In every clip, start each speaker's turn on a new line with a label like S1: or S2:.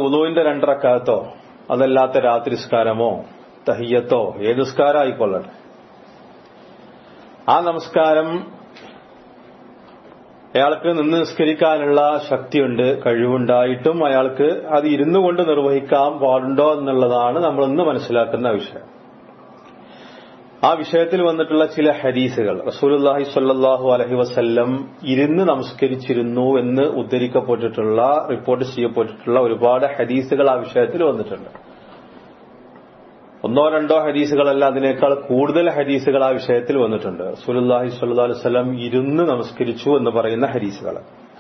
S1: ഉദുവിന്റെ രണ്ടറക്കാലത്തോ അതല്ലാത്ത രാത്രി നിസ്കാരമോ തഹിയത്തോ ഏത് നിസ്കാരം ആയിക്കൊള്ളട്ടെ ആ നമസ്കാരം അയാൾക്ക് നിന്ന് നിസ്കരിക്കാനുള്ള ശക്തിയുണ്ട് കഴിവുണ്ടായിട്ടും അയാൾക്ക് അത് ഇരുന്നു കൊണ്ട് നിർവഹിക്കാൻ പാടുണ്ടോ എന്നുള്ളതാണ് നമ്മൾ ഇന്ന് മനസ്സിലാക്കുന്ന വിഷയം ആ വിഷയത്തിൽ വന്നിട്ടുള്ള ചില ഹദീസുകൾ റസൂലുല്ലാഹി സ്വല്ലല്ലാഹു അലഹി വസല്ലം ഇരുന്ന് നമസ്കരിച്ചിരുന്നു എന്ന് ഉദ്ധരിക്കപ്പെട്ടിട്ടുള്ള റിപ്പോർട്ട് ചെയ്യപ്പെട്ടിട്ടുള്ള ഒരുപാട് ഹദീസുകൾ ആ വിഷയത്തിൽ വന്നിട്ടുണ്ട് ഒന്നോ രണ്ടോ ഹദീസുകളല്ല അതിനേക്കാൾ കൂടുതൽ ഹദീസുകൾ ആ വിഷയത്തിൽ വന്നിട്ടുണ്ട് റസൂലുല്ലാഹി സ്വല്ലല്ലാഹു അലൈഹി വസല്ലം ഇരുന്ന് നമസ്കരിച്ചു എന്ന് പറയുന്ന ഹദീസുകൾ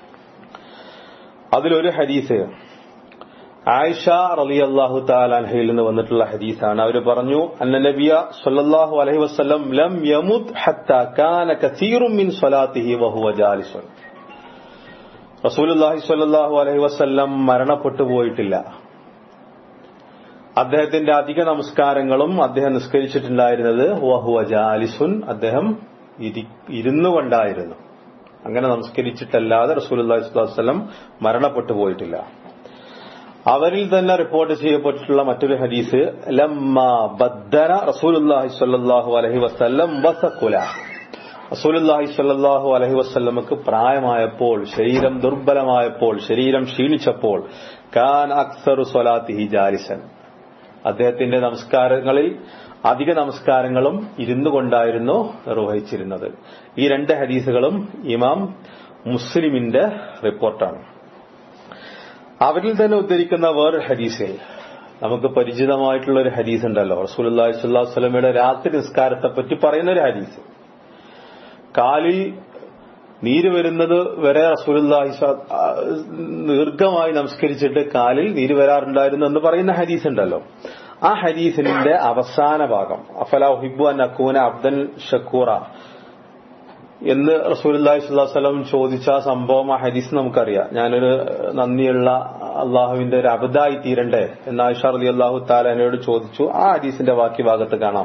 S1: അതിലൊരു ഹദീസ് ആയിഷ റളിയല്ലാഹു തആലാൻഹയിൽ നിന്ന് വന്നിട്ടുള്ള ഹദീസാണ് അവർ പറഞ്ഞു അന്ന നബിയ സല്ലല്ലാഹു അലൈഹി വസല്ലം ലം യമുത് ഹത്താ കാന കസീറും മിൻ സ്വലാത്തിഹി വഹുവ ജാലിസുൻ റസൂലുള്ളാഹി സ്വല്ലല്ലാഹു അലൈഹി വസല്ലം മരണപ്പെട്ടു പോയിട്ടില്ല അദ്ദേഹത്തിന്റെ അധിക നമസ്കാരങ്ങളും അദ്ദേഹം നിസ്കരിച്ചിട്ടുണ്ടായിരുന്നത് വഹുവ ജാലിസുൻ അദ്ദേഹം ഇരുന്നു കൊണ്ടായിരുന്നു അങ്ങനെ നമസ്കരിച്ചിട്ടല്ലാതെ റസൂലുള്ളാഹി സ്വല്ലല്ലാഹു അലൈഹി വസല്ലം മരണപ്പെട്ടു പോയിട്ടില്ല അവരിൽ തന്നെ റിപ്പോർട്ട് ചെയ്യപ്പെട്ടിട്ടുള്ള മറ്റൊരു ഹദീസ് ലമ്മ ബദ്ദന റസൂലുല്ലാഹി സ്വല്ലല്ലാഹു അലൈഹി വസല്ലം വസക്കുല റസൂലുല്ലാഹി സ്വല്ലല്ലാഹു അലൈഹി വസല്ലമക്ക് പ്രായമായപ്പോൾ ശരീരം ദുർബലമായപ്പോൾ ശരീരം ക്ഷീണിച്ചപ്പോൾ കാൻ അക്സറു സ്വലാത്തിഹി ജാലിസൻ അദ്ദേഹത്തിന്റെ നമസ്കാരങ്ങളിൽ അധിക നമസ്കാരങ്ങളും ഇരുന്നു കൊണ്ടായിരുന്നു നിർവഹിച്ചിരുന്നത് ഈ രണ്ട് ഹദീസുകളും ഇമാം മുസ്ലിമിന്റെ റിപ്പോർട്ടാണ് അവരിൽ തന്നെ ഉദ്ധരിക്കുന്ന വേറൊരു ഹദീസിൽ നമുക്ക് പരിചിതമായിട്ടുള്ള ഒരു ഹദീസ് ഉണ്ടല്ലോ റസൂലി സ്വല്ലാ വസ്ലമയുടെ രാത്രി നിസ്കാരത്തെ പറ്റി പറയുന്ന ഒരു ഹദീസ് കാലിൽ നീര് വരുന്നത് വരെ റസൂലി ദീർഘമായി നമസ്കരിച്ചിട്ട് കാലിൽ നീര് വരാറുണ്ടായിരുന്നു എന്ന് പറയുന്ന ഹദീസ് ഉണ്ടല്ലോ ആ ഹദീസിന്റെ അവസാന ഭാഗം അഫല ഹിബു അൻ അക്കൂന അബ്ദൻ ഷക്കൂറ എന്ന് റസൂലി സ്വല്ലം ചോദിച്ച ആ സംഭവം ആ ഹദീസ് നമുക്കറിയാം ഞാനൊരു നന്ദിയുള്ള അള്ളാഹുവിന്റെ ഒരു അബദായി തീരണ്ടേ എന്ന് ആയിഷ അലി അള്ളാഹു താലനോട് ചോദിച്ചു ആ ഹദീസിന്റെ ബാക്കി ഭാഗത്ത് കാണാം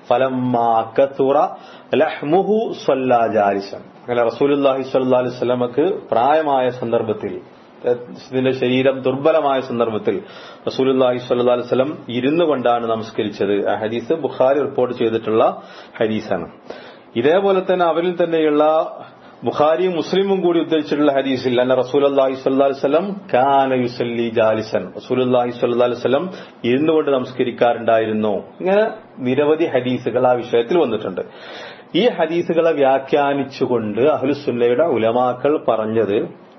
S1: ലഹ്മുഹു ജാലിസൻ അങ്ങനെ റസൂലുല്ലാഹി സ്വല്ലാ അലൈഹി സ്വലമക്ക് പ്രായമായ സന്ദർഭത്തിൽ ഇതിന്റെ ശരീരം ദുർബലമായ സന്ദർഭത്തിൽ റസൂലുല്ലാഹി സ്വല്ലാ അലൈഹി സ്വലം ഇരുന്നു കൊണ്ടാണ് നമസ്കരിച്ചത് ആ ഹദീസ് ബുഖാരി റിപ്പോർട്ട് ചെയ്തിട്ടുള്ള ഹദീസാണ് ഇതേപോലെ തന്നെ അവരിൽ തന്നെയുള്ള ബുഖാരിയും മുസ്ലിമും കൂടി ഉദ്ധരിച്ചിട്ടുള്ള ഹദീസിൽ അന്ന റസൂൽ അള്ളാഹി സ്വല്ലം കാന യുസല്ലി ജാലിസൻ റസൂൽ അള്ളാഹി സ്വല്ലം ഇരുന്നു കൊണ്ട് നമസ്കരിക്കാറുണ്ടായിരുന്നു ഇങ്ങനെ നിരവധി ഹദീസുകൾ ആ വിഷയത്തിൽ വന്നിട്ടുണ്ട് ഈ ഹദീസുകളെ വ്യാഖ്യാനിച്ചുകൊണ്ട് അഹ്ലുസുല്ലയുടെ ഉലമാക്കൾ പറഞ്ഞത്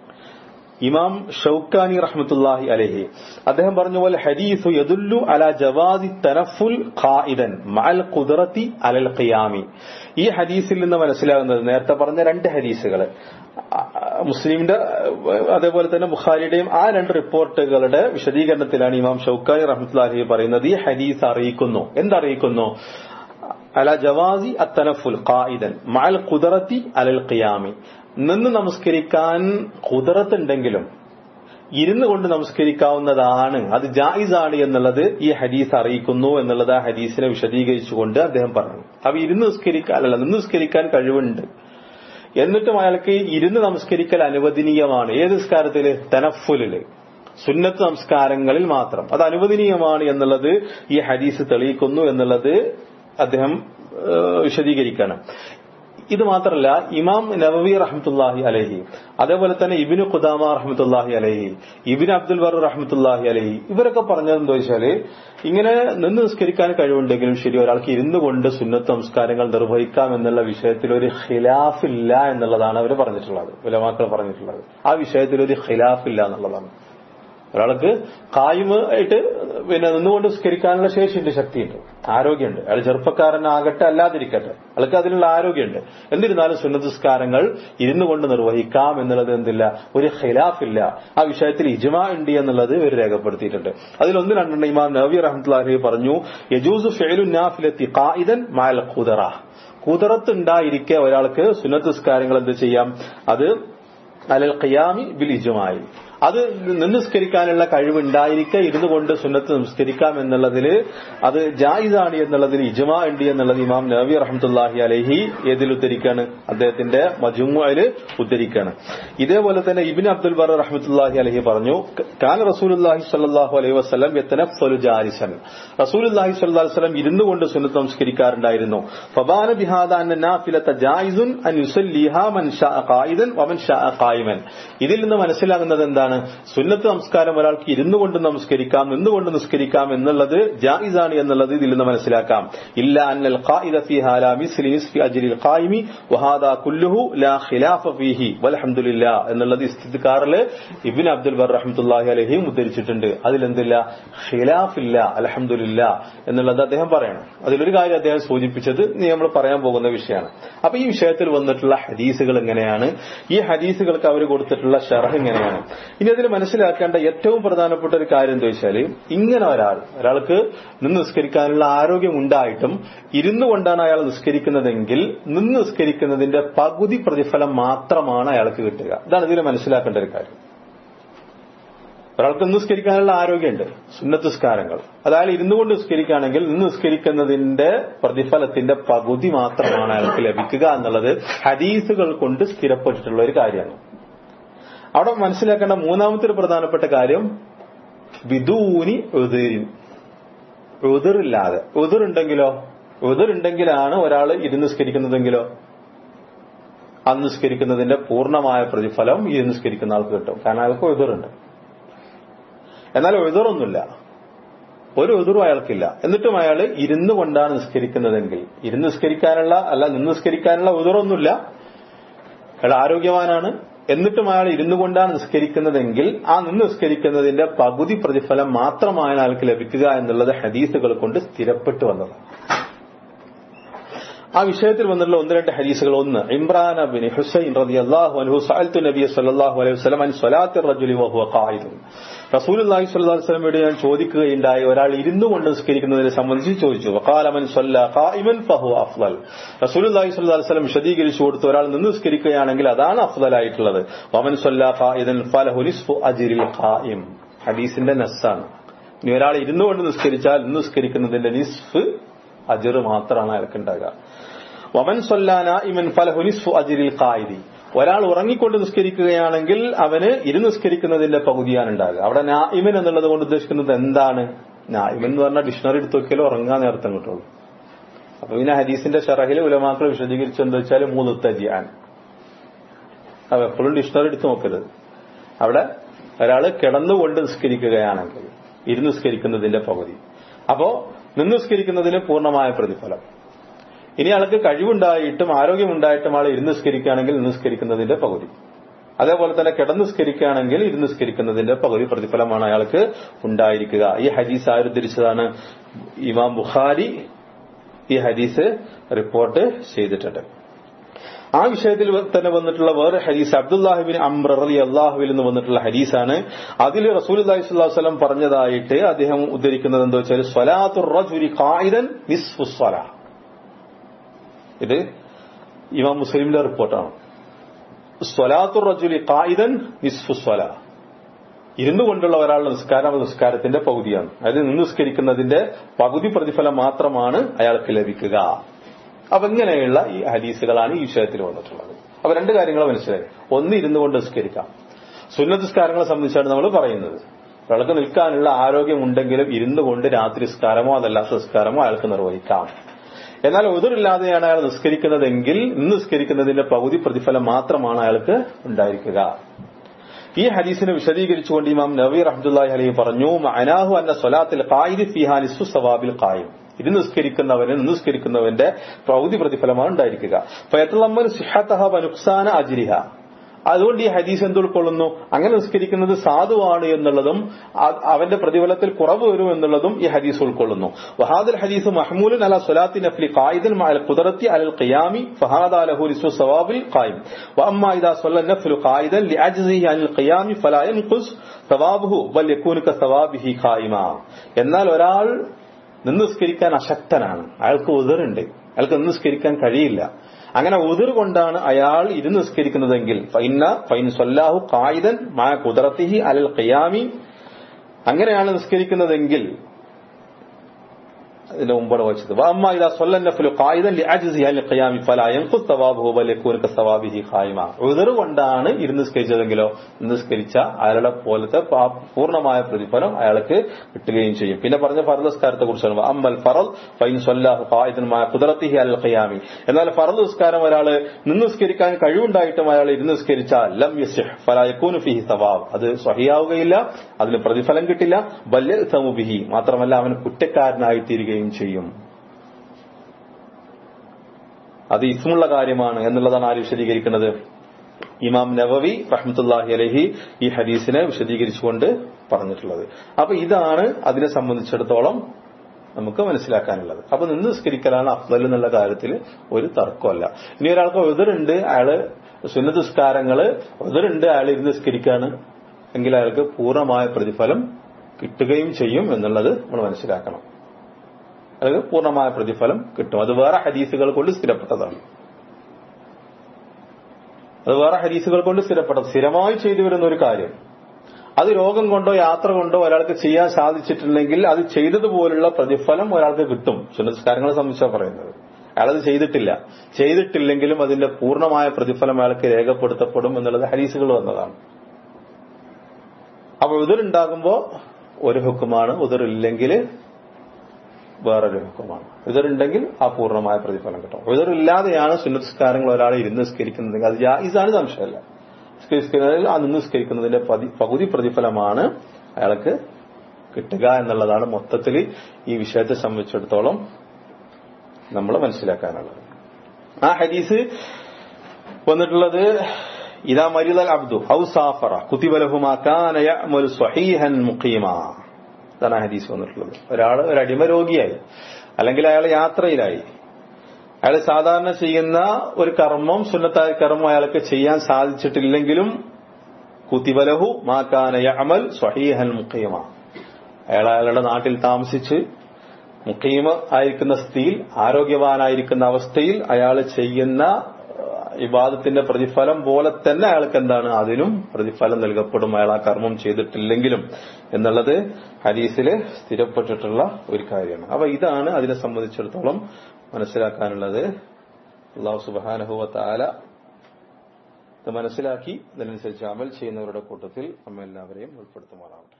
S1: ഇമാം ഷൌക്കാനി റഹ്മത്തുല്ലാഹി അലഹി അദ്ദേഹം പറഞ്ഞ പോലെ ഹദീസു യദുല്ലു അല ജവാദി തനഫുൽ ഖായിദൻ മഅൽ ഖുദ്റത്തി അലൽ ഖിയാമി ഈ ഹദീസിൽ നിന്ന് മനസ്സിലാകുന്നത് നേരത്തെ പറഞ്ഞ രണ്ട് ഹദീസുകൾ മുസ്ലിമിന്റെ അതേപോലെ തന്നെ ബുഖാരിയുടെയും ആ രണ്ട് റിപ്പോർട്ടുകളുടെ വിശദീകരണത്തിലാണ് ഇമാം ഷൌക്കാനി റഹ്മത്തുല്ലാഹി പറയുന്നത് ഈ ഹദീസ് അറിയിക്കുന്നു എന്തറിയിക്കുന്നു അല ജവാസി അത്തനഫുൽ ഖായിദൻ മഅൽ ഖുദ്റത്തി അലൽ ഖിയാമി നിന്ന് നമസ്കരിക്കാൻ കുതിരത്തുണ്ടെങ്കിലും ഇരുന്നു കൊണ്ട് നമസ്കരിക്കാവുന്നതാണ് അത് ജായിസാണ് എന്നുള്ളത് ഈ ഹദീസ് അറിയിക്കുന്നു എന്നുള്ളത് ആ ഹദീസിനെ വിശദീകരിച്ചുകൊണ്ട് അദ്ദേഹം പറഞ്ഞു അപ്പൊ ഇരുന്ന് നിസ്കരിക്കാൻ അല്ല നിന്ന് നിസ്കരിക്കാൻ കഴിവുണ്ട് എന്നിട്ടും അയാൾക്ക് ഇരുന്ന് നമസ്കരിക്കൽ അനുവദനീയമാണ് ഏത് നിസ്കാരത്തില് തനഫുലില് സുന്നത്ത് നമസ്കാരങ്ങളിൽ മാത്രം അത് അനുവദനീയമാണ് എന്നുള്ളത് ഈ ഹദീസ് തെളിയിക്കുന്നു എന്നുള്ളത് അദ്ദേഹം വിശദീകരിക്കണം ഇത് മാത്രമല്ല ഇമാം നവവി റഹ്മത്തുല്ലാഹി അലഹി അതേപോലെ തന്നെ ഇബിനു ഖുദാമ റഹ്മത്തുല്ലാഹി അലഹി ഇബിൻ അബ്ദുൽ ബർ റഹ്മത്തുല്ലാഹി അലഹി ഇവരൊക്കെ പറഞ്ഞത് എന്താ വെച്ചാല് ഇങ്ങനെ നിന്ന് നിസ്കരിക്കാൻ കഴിവുണ്ടെങ്കിലും ശരി ഒരാൾക്ക് ഇരുന്നു കൊണ്ട് സുന്നത്ത് നമസ്കാരങ്ങൾ നിർവഹിക്കാം എന്നുള്ള വിഷയത്തിൽ ഒരു ഖിലാഫില്ല എന്നുള്ളതാണ് അവർ പറഞ്ഞിട്ടുള്ളത് ഉലമാക്കൾ പറഞ്ഞിട്ടുള്ളത് ആ വിഷയത്തിൽ ഒരു ഖിലാഫില്ല എന്നുള്ളതാണ് ഒരാൾക്ക് കായ്മയായിട്ട് പിന്നെ നിന്നുകൊണ്ട് സ്കരിക്കാനുള്ള ശേഷിയുണ്ട് ശക്തിയുണ്ട് ആരോഗ്യമുണ്ട് അയാൾ ചെറുപ്പക്കാരനാകട്ടെ അല്ലാതിരിക്കട്ടെ അയാൾക്ക് അതിനുള്ള ആരോഗ്യമുണ്ട് എന്നിരുന്നാലും സുന്നതസ്കാരങ്ങൾ ഇരുന്നു കൊണ്ട് നിർവഹിക്കാം എന്നുള്ളത് എന്തില്ല ഒരു ഖിലാഫില്ല ആ വിഷയത്തിൽ ഇജ്മാ ഉണ്ട് എന്നുള്ളത് ഇവർ രേഖപ്പെടുത്തിയിട്ടുണ്ട് അതിലൊന്ന് രണ്ടെണ്ണം ഇമാം നബി റഹ്മത്തുല്ലാഹി പറഞ്ഞു യജൂസ് ഫെയിലു നാഫിലെത്തി ഖായിദൻ മാൽ ഖുദറ കുതിറത്ത് ഉണ്ടായിരിക്കെ ഒരാൾക്ക് സുന്നത്തസ്കാരങ്ങൾ എന്ത് ചെയ്യാം അത് അലൽ ഖിയാമി ബിൽ ഇജുമായി അത് നിന്ന് നിസ്കരിക്കാനുള്ള കഴിവുണ്ടായിരിക്കെ ഇരുന്നു കൊണ്ട് സുന്നത്ത് നിസ്കരിക്കാം എന്നുള്ളതിൽ അത് ജായിദാണ് എന്നുള്ളതിൽ ഇജമാ ഉണ്ട് എന്നുള്ളത് ഇമാം നബി റഹ്മത്തുല്ലാഹി അലഹി ഏതിൽ ഉദ്ധരിക്കാണ് അദ്ദേഹത്തിന്റെ മജുമുഅല് ഉദ്ധരിക്കാണ് ഇതേപോലെ തന്നെ ഇബിൻ അബ്ദുൽ ബർ റഹ്മത്തുല്ലാഹി അലഹി പറഞ്ഞു കാൻ റസൂലുല്ലാഹി സ്വല്ലല്ലാഹു അലൈഹി വസല്ലം യതനഫലു ജാലിസൻ റസൂലുല്ലാഹി സ്വല്ലല്ലാഹു അലൈഹി വസല്ലം ഇരുന്നു കൊണ്ട് സുന്നത്ത് നമസ്കരിക്കാറുണ്ടായിരുന്നു ഫബാന ബിഹാദ അന്ന നാഫിലത ജായിസുൻ അൻ യുസല്ലിഹാ മൻ ഷാഅ ഖായിദൻ വമൻ ഷാഅ ഖായിമൻ ഇതിൽ നിന്ന് മനസ്സിലാകുന്നത് എന്താണ് സുന്നത്ത് നമസ്കാരം ഒരാൾക്ക് ഇരുന്നു കൊണ്ട് നമസ്കരിക്കാം നിന്നുകൊണ്ട് നിസ്കരിക്കാം എന്നുള്ളത് ജായിസാണ് എന്നുള്ളത് ഇതിൽ നിന്ന് മനസ്സിലാക്കാം ഇല്ല അന്നൽ ഖായിദ ഫീഹാ ലാ മിസ്ലി നിസ്ഫി അജ്ലിൽ ഖായിമി വഹാദാ കുല്ലുഹു ലാ ഖിലാഫ ഫീഹി വൽഹംദുലില്ലാ എന്നുള്ളത് ഇസ്തിദ്കാറിൽ ഇബ്ൻ അബ്ദുൽ ബർ റഹ്മത്തുള്ളാഹി അലൈഹിയും ഉദ്ധരിച്ചിട്ടുണ്ട് അതിലെന്തില്ല ഖിലാഫില്ല അൽഹംദുലില്ല എന്നുള്ളത് അദ്ദേഹം പറയണം അതിലൊരു കാര്യം അദ്ദേഹം സൂചിപ്പിച്ചത് നീ നമ്മൾ പറയാൻ പോകുന്ന വിഷയമാണ് അപ്പൊ ഈ വിഷയത്തിൽ വന്നിട്ടുള്ള ഹദീസുകൾ എങ്ങനെയാണ് ഈ ഹദീസുകൾക്ക് അവർ കൊടുത്തിട്ടുള്ള ഷറഹ് എങ്ങനെയാണ് ഇനി അതിൽ മനസ്സിലാക്കേണ്ട ഏറ്റവും പ്രധാനപ്പെട്ട ഒരു കാര്യം എന്താ വെച്ചാൽ ഇങ്ങനെ ഒരാൾ ഒരാൾക്ക് നിന്ന് നിസ്കരിക്കാനുള്ള ആരോഗ്യം ഉണ്ടായിട്ടും ഇരുന്നു കൊണ്ടാണ് അയാൾ നിസ്കരിക്കുന്നതെങ്കിൽ നിന്ന് നിസ്കരിക്കുന്നതിന്റെ പകുതി പ്രതിഫലം മാത്രമാണ് അയാൾക്ക് കിട്ടുക ഇതാണ് ഇതിൽ മനസ്സിലാക്കേണ്ട ഒരു കാര്യം ഒരാൾക്ക് നിസ്കരിക്കാനുള്ള ആരോഗ്യമുണ്ട് സുന്നത്തിസ്കാരങ്ങൾ അതായത് ഇരുന്നു കൊണ്ട് നിസ്കരിക്കുകയാണെങ്കിൽ നിന്ന് നിസ്കരിക്കുന്നതിന്റെ പ്രതിഫലത്തിന്റെ പകുതി മാത്രമാണ് അയാൾക്ക് ലഭിക്കുക എന്നുള്ളത് ഹദീസുകൾ കൊണ്ട് സ്ഥിരപ്പെട്ടിട്ടുള്ള ഒരു കാര്യമാണ് അവിടെ മനസ്സിലാക്കേണ്ട മൂന്നാമത്തെ ഒരു പ്രധാനപ്പെട്ട കാര്യം വിദൂനി ഉതിരിൻ ഉതിറില്ലാതെ ഉതിറുണ്ടെങ്കിലോ ഉതിറുണ്ടെങ്കിലാണ് ഒരാൾ ഇരുന്ന് നിസ്കരിക്കുന്നതെങ്കിലോ അന്ന് നിസ്കരിക്കുന്നതിന്റെ പൂർണ്ണമായ പ്രതിഫലം ഈ നിസ്കരിക്കുന്ന ആൾക്ക് കിട്ടും കാരണം അയാൾക്ക് ഉതിറുണ്ട് എന്നാൽ എതിറൊന്നുമില്ല ഒരു എതിറും അയാൾക്കില്ല എന്നിട്ടും അയാൾ ഇരുന്നു കൊണ്ടാണ് നിസ്കരിക്കുന്നതെങ്കിൽ ഇരുന്ന് നിസ്കരിക്കാനുള്ള അല്ല നിന്ന് നിസ്കരിക്കാനുള്ള എതിറൊന്നുമില്ല അയാൾ ആരോഗ്യവാനാണ് എന്നിട്ടും അയാൾ ഇരുന്നു കൊണ്ടാണ് നിസ്കരിക്കുന്നതെങ്കിൽ ആ നിന്ന് നിസ്കരിക്കുന്നതിന്റെ പകുതി പ്രതിഫലം മാത്രമാണ് അയാൾക്ക് ലഭിക്കുക എന്നുള്ളത് ഹദീസുകൾ കൊണ്ട് സ്ഥിരപ്പെട്ടു വന്നതാണ് ആ വിഷയത്തിൽ വന്നിട്ടുള്ള ഒന്ന് രണ്ട് ഹദീസുകൾ ഒന്ന് ഇമ്രാൻ ബിൻ ഹുസൈൻ റളിയല്ലാഹു അൻഹു സഅൽതു നബിയ സല്ലല്ലാഹു അലൈഹി വസല്ലം അൻ സ്വലാത്തി റജുലി വഹുവ ഖായിദുൻ റസൂലുള്ളാഹി സ്വല്ലല്ലാഹു അലൈഹി വസല്ലമയോട് ഞാൻ ചോദിക്കുകയുണ്ടായി ഒരാൾ ഇരുന്നു കൊണ്ട് നിസ്കരിക്കുന്നതിനെ സംബന്ധിച്ച് ചോദിച്ചു വഖാല മൻ സ്വല്ല ഖായിമൻ ഫഹുവ അഫ്ളൽ റസൂലുള്ളാഹി സ്വല്ലല്ലാഹു അലൈഹി വസല്ലം വിശദീകരിച്ചു കൊടുത്തു ഒരാൾ നിന്ന് നിസ്കരിക്കുകയാണെങ്കിൽ അതാണ് അഫ്ളലായിട്ടുള്ളത് വമൻ സ്വല്ല ഖായിദൻ ഫലഹു നിസ്ഫു അജ്രിൽ ഖായിം ഹദീസിന്റെ നസ്സാണ് ഇനി ഒരാൾ ഇരുന്നു കൊണ്ട് നിസ്കരിച്ചാൽ നിന്ന് നിസ്കരിക്കുന്നതിന്റെ നിസ്ഫ് അജർ മാത്രമാണ് അയാൾക്ക് ഉണ്ടാകുക വമൻ സൊല്ലാന ഇമൻ ഫലഹുനിസ്ഫു അജിരിൽ ഖായിദി ഒരാൾ ഉറങ്ങിക്കൊണ്ട് നിസ്കരിക്കുകയാണെങ്കിൽ അവന് ഇരുന്ന് നിസ്കരിക്കുന്നതിന്റെ പകുതിയാണ് ഉണ്ടാകുക അവിടെ നായിമൻ എന്നുള്ളത് കൊണ്ട് ഉദ്ദേശിക്കുന്നത് എന്താണ് നായിമൻ എന്ന് പറഞ്ഞാൽ ഡിക്ഷണറി എടുത്തു നോക്കിയാലും ഉറങ്ങാൻ നേരത്തെ കിട്ടുള്ളൂ അപ്പൊ പിന്നെ ഹദീസിന്റെ ഷറഹിൽ ഉലമാക്കൾ വിശദീകരിച്ചു എന്താ വെച്ചാൽ മൂന്നുത്തജിയാൻ അത് എപ്പോഴും ഡിക്ഷണറി എടുത്തു നോക്കരുത് അവിടെ ഒരാൾ കിടന്നുകൊണ്ട് നിസ്കരിക്കുകയാണെങ്കിൽ ഇരുന്ന് നിസ്കരിക്കുന്നതിന്റെ പകുതി അപ്പോ നിന്ന് നിസ്കരിക്കുന്നതിന് പൂർണ്ണമായ പ്രതിഫലം ഇനി ആൾക്ക് കഴിവുണ്ടായിട്ടും ആരോഗ്യമുണ്ടായിട്ടും ആൾ ഇരുന്ന് നിസ്കരിക്കുകയാണെങ്കിൽ നിസ്കരിക്കുന്നതിന്റെ പകുതി അതേപോലെ തന്നെ കിടന്ന് നിസ്കരിക്കുകയാണെങ്കിൽ ഇരുന്ന് നിസ്കരിക്കുന്നതിന്റെ പകുതി പ്രതിഫലമാണ് അയാൾക്ക് ഉണ്ടായിരിക്കുക ഈ ഹദീസ് ആരുദ്ധരിച്ചതാണ് ഇമാം ബുഖാരി ഈ ഹദീസ് റിപ്പോർട്ട് ചെയ്തിട്ടുണ്ട് ആ വിഷയത്തിൽ തന്നെ വന്നിട്ടുള്ള വേറെ ഹദീസ് അബ്ദുല്ലാഹിബിൻ അംർ അലി അള്ളാഹുവിൽ നിന്ന് വന്നിട്ടുള്ള ഹദീസാണ് അതിൽ റസൂൽ അലൈഹി സ്വലാഹു വസ്ലം പറഞ്ഞതായിട്ട് അദ്ദേഹം ഉദ്ധരിക്കുന്നത് എന്താ വെച്ചാൽ സ്വലാത്തുർ റജുലി ഖായിദൻ നിസ്ഫു സ്വലാ ഇത് ഇമാം മുസ്ലിമിന്റെ റിപ്പോർട്ടാണ് സ്വലാത്തുർ റജുലി ഖായിദൻ നിസ്ഫു സ്വല ഇരുന്നു കൊണ്ടുള്ള ഒരാളുടെ നിസ്കാരം നിസ്കാരത്തിന്റെ പകുതിയാണ് അതായത് നിന്ന് നിസ്കരിക്കുന്നതിന്റെ പകുതി പ്രതിഫലം മാത്രമാണ് അയാൾക്ക് ലഭിക്കുക അപ്പൊ ഇങ്ങനെയുള്ള ഈ ഹദീസുകളാണ് ഈ വിഷയത്തിൽ വന്നിട്ടുള്ളത് അപ്പൊ രണ്ട് കാര്യങ്ങൾ മനസ്സിലായി ഒന്ന് ഇരുന്നു കൊണ്ട് നിസ്കരിക്കാം സുന്നതിസ്കാരങ്ങളെ സംബന്ധിച്ചാണ് നമ്മൾ പറയുന്നത് ഒരാൾക്ക് നിൽക്കാനുള്ള ആരോഗ്യമുണ്ടെങ്കിലും ഇരുന്നു കൊണ്ട് രാത്രി നിസ്കാരമോ അതല്ലാത്ത നിസ്കാരമോ അയാൾക്ക് നിർവഹിക്കാം എന്നാൽ ഉതിറില്ലാതെയാണ് അയാൾ നിസ്കരിക്കുന്നതെങ്കിൽ ഇന്ന് നിസ്കരിക്കുന്നതിന്റെ പകുതി പ്രതിഫലം മാത്രമാണ് അയാൾക്ക് ഉണ്ടായിരിക്കുക ഈ ഹദീസിനെ വിശദീകരിച്ചുകൊണ്ട് ഇമാം നബീർ അഹമ്മദുല്ലാഹി അലൈഹി പറഞ്ഞു അനാഹു അന്ന സ്വലാത്തിൽ ഖായിദ് ഫിഹാനിസു സവാബിൽ ഖായിം ഇത് നിസ്കരിക്കുന്നവന് നിസ്കരിക്കുന്നവന്റെ പൗതി പ്രതിഫലമാണ് ഉണ്ടായിരിക്കുക ഫയത്തമ്മൻ സിഹത്തഹ വനുക്സാന അജിരിഹ അതുകൊണ്ട് ഈ ഹദീസ് എന്ത് ഉൾക്കൊള്ളുന്നു അങ്ങനെ നിസ്കരിക്കുന്നത് സാധുവാണ് എന്നുള്ളതും അവന്റെ പ്രതിഫലത്തിൽ കുറവ് വരും എന്നുള്ളതും ഈ ഹദീസ് ഉൾക്കൊള്ളുന്നു വഹാദൽ ഹദീസ് മഹ്മൂലൻ അല സ്വലാത്തി നഫ്ലി ഖായിദൻ അൽ ഖുദറത്തി അൽ ഖിയാമി ഫഹാദ ലഹു ലിസ്മു സവാബിൽ ഖായിം വഅമ്മ ഇദാ സ്വല്ല നഫ്ലു ഖായിദൻ ലിഅജ്സിഹി അനിൽ ഖിയാമി ഫലാ യൻഖുസ് സവാബുഹു ബൽ യകൂനു കസവാബിഹി ഖായിമ എന്നാൽ ഒരാൾ നിന്ന് നിസ്കരിക്കാൻ അശക്തനാണ് അയാൾക്ക് ഉദറുണ്ട് അയാൾക്ക് നിന്ന് നിസ്കരിക്കാൻ കഴിയില്ല അങ്ങനെ ഉതിർ കൊണ്ടാണ് അയാൾ ഇരുന്ന് നിസ്കരിക്കുന്നതെങ്കിൽ ഫൈന ഫൈൻ സൊല്ലാഹു കായിദൻ മാ കുദറത്തിഹി അലൽ ഖിയാമി അങ്ങനെയാണ് നിസ്കരിക്കുന്നതെങ്കിൽ ഇതിന്റെ മുമ്പാണ് വായിച്ചത് വഅമ്മ ഇദാ സല്ല നഫ്ലു ഖായിദൻ ലിഅജ്സിഹി അൽ ഖിയാമി ഫലാ യൻഖുസ് സവാബുഹു ബൽ യകൂന കസവാബിഹി ഖായിമ ഉദർ കൊണ്ടാണ് ഇരുന്ന് നിസ്കരിച്ചതെങ്കിലോ നിസ്കരിച്ച അയാളുടെ പോലത്തെ പാ- പൂർണ്ണമായ പ്രതിഫലം അയാൾക്ക് കിട്ടുകയും ചെയ്യും പിന്നെ പറഞ്ഞ ഫർദ് നിസ്കാരത്തെ കുറിച്ചാണ് അമ്മൽ ഫറദ് ഫൈൻ സല്ലാഹു ഖായിദൻ മാ ഖുദറത്തിഹി അൽ ഖിയാമി എന്നാൽ ഫറദ് നിസ്കാരം ഒരാൾ നിന്ന് നിസ്കരിക്കാൻ കഴിവുണ്ടായിട്ടും അയാൾ ഇരുന്ന് നിസ്കരിച്ചാൽ ലം യസിഹ് ഫലാ യകൂന ഫിഹി സവാബ് അത് സ്വഹിയാവുകയില്ല അതിന് പ്രതിഫലം കിട്ടില്ല ബല്യ സമുബിഹി മാത്രമല്ല അവൻ കുറ്റക്കാരനായി തീരുകയും ചെയ്യും അത് ഇസ്മുള്ള കാര്യമാണ് എന്നുള്ളതാണ് ആര് വിശദീകരിക്കുന്നത് ഇമാം നവവി റഹ്മത്തുല്ലാഹി അലഹി ഈ ഹദീസിനെ വിശദീകരിച്ചുകൊണ്ട് പറഞ്ഞിട്ടുള്ളത് അപ്പൊ ഇതാണ് അതിനെ സംബന്ധിച്ചിടത്തോളം നമുക്ക് മനസ്സിലാക്കാനുള്ളത് അപ്പൊ നിന്ന് നിസ്കരിക്കലാണ് അഫ്ദൽ എന്നുള്ള കാര്യത്തിൽ ഒരു തർക്കമല്ല ഇനി ഒരാൾക്ക് എതിരുണ്ട് അയാള് സുന്നത്ത് നിസ്കാരങ്ങള് എതിരുണ്ട് അയാൾ ഇരുന്ന് നിസ്കരിക്കാണ് എങ്കിൽ അയാൾക്ക് പൂർണ്ണമായ പ്രതിഫലം കിട്ടുകയും ചെയ്യും എന്നുള്ളത് നമ്മൾ മനസ്സിലാക്കണം അതായത് പൂർണ്ണമായ പ്രതിഫലം കിട്ടും അത് വേറെ ഹദീസുകൾ കൊണ്ട് സ്ഥിരപ്പെട്ടതാണ് അത് വേറെ ഹദീസുകൾ കൊണ്ട് സ്ഥിരപ്പെട്ടത് സ്ഥിരമായി ചെയ്തു വരുന്ന ഒരു കാര്യം അത് രോഗം കൊണ്ടോ യാത്ര കൊണ്ടോ ഒരാൾക്ക് ചെയ്യാൻ സാധിച്ചിട്ടുണ്ടെങ്കിൽ അത് ചെയ്തതുപോലുള്ള പ്രതിഫലം ഒരാൾക്ക് കിട്ടും സുനസ്കാരങ്ങളെ സംബന്ധിച്ചാണ് പറയുന്നത് അയാളത് ചെയ്തിട്ടില്ല ചെയ്തിട്ടില്ലെങ്കിലും അതിന്റെ പൂർണ്ണമായ പ്രതിഫലം അയാൾക്ക് രേഖപ്പെടുത്തപ്പെടും എന്നുള്ളത് ഹരീസുകൾ വന്നതാണ് അപ്പൊ ഉതിരുണ്ടാകുമ്പോ ഒരു ഹുക്കുമാണ് ഉതിരില്ലെങ്കിൽ വേറൊരു ഹുക്കുമാണ് ഉതിരുണ്ടെങ്കിൽ ആ പൂർണ്ണമായ പ്രതിഫലം കിട്ടും ഉതിറില്ലാതെയാണ് സുന്നസ്കാരങ്ങൾ ഒരാൾ ഇരുന്ന് നിസ്കരിക്കുന്നതെങ്കിൽ അത് ജായിസാണ് സംശയമല്ല നിസ്കരിക്കുന്നതിൽ ആ നിന്ന് നിസ്കരിക്കുന്നതിന്റെ പതി- പകുതി പ്രതിഫലമാണ് അയാൾക്ക് കിട്ടുക എന്നുള്ളതാണ് മൊത്തത്തിൽ ഈ വിഷയത്തെ സംബന്ധിച്ചിടത്തോളം നമ്മൾ മനസ്സിലാക്കാനുള്ളത് ആ ഹദീസ് വന്നിട്ടുള്ളത് ഇതാ മരിദൽ അബ്ദു ഔ സാഫറ കുത്തിബലഹുമാക്കാന യഅമലു സ്വഹീഹൻ മുഖീമ ഇതാണ് ആ ഹദീസ് വന്നിട്ടുള്ളത് ഒരാൾ ഒരു അടിമ രോഗിയായി അല്ലെങ്കിൽ അയാൾ യാത്രയിലായി അയാൾ സാധാരണ ചെയ്യുന്ന ഒരു കർമ്മം സുന്നത്തായ കർമ്മം അയാൾക്ക് ചെയ്യാൻ സാധിച്ചിട്ടില്ലെങ്കിലും കുത്തിബലഹു മാക്കാന യഅമൽ സ്വഹീഹൻ മുഖീമ അയാൾ അയാളുടെ നാട്ടിൽ താമസിച്ച് മുഖീമ ആയിരിക്കുന്ന സ്ഥിതിയിൽ ആരോഗ്യവാനായിരിക്കുന്ന അവസ്ഥയിൽ അയാൾ ചെയ്യുന്ന ഇബാദത്തിന്റെ പ്രതിഫലം പോലെ തന്നെ അയാൾക്ക് എന്താണ് അതിനും പ്രതിഫലം നൽകപ്പെടും അയാൾ ആ കർമ്മം ചെയ്തിട്ടില്ലെങ്കിലും എന്നുള്ളത് ഹദീസില് സ്ഥിരപ്പെട്ടിട്ടുള്ള ഒരു കാര്യമാണ് അപ്പൊ ഇതാണ് അതിനെ സംബന്ധിച്ചിടത്തോളം മനസ്സിലാക്കാനുള്ളത് അള്ളാഹു സുബാനഹുവ താല ഇത് മനസ്സിലാക്കി അതിനനുസരിച്ച് അമൽ ചെയ്യുന്നവരുടെ കൂട്ടത്തിൽ നമ്മെല്ലാവരെയും ഉൾപ്പെടുത്തുമാറാവട്ടെ